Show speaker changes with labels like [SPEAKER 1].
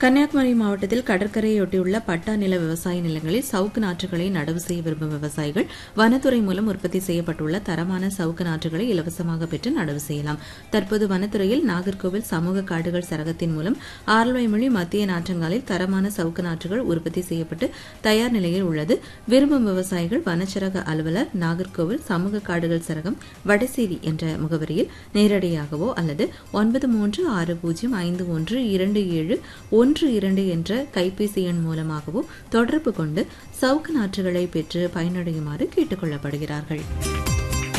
[SPEAKER 1] கன்னியாகுமரி மாவட்டத்தில் கடற்கரையொட்டியுள்ள பட்டா நில விவசாய நிலங்களில் சவுக்கு நாற்றுகளை நடவு செய்ய விரும்பும் விவசாயிகள் வனத்துறை மூலம் உற்பத்தி செய்யப்பட்டுள்ள தரமான சவுக்கு நாற்றுகளை இலவசமாக பெற்று நடவு செய்யலாம் தற்போது வனத்துறையில் நாகர்கோவில் சமூக காடுகள் சரகத்தின் மூலம் ஆர்வாய்மொழி மத்திய நாற்றங்காலில் தரமான சவுக்கு நாற்றுகள் உற்பத்தி செய்யப்பட்டு தயார் நிலையில் உள்ளது விரும்பும் விவசாயிகள் வனச்சரக அலுவலர் நாகர்கோவில் சமூக காடுகள் சரகம் வடசேரி என்ற முகவரியில் நேரடியாகவோ அல்லது ஒன்பது மூன்று ஆறு பூஜ்ஜியம் ஐந்து ஒன்று இரண்டு ஏழு ஒன்று இரண்டு என்ற கைபேசி எண் மூலமாகவோ தொடர்பு கொண்டு சவுக்கு நாற்றுகளை பெற்று பயனடையுமாறு கேட்டுக் கொள்ளப்படுகிறார்கள்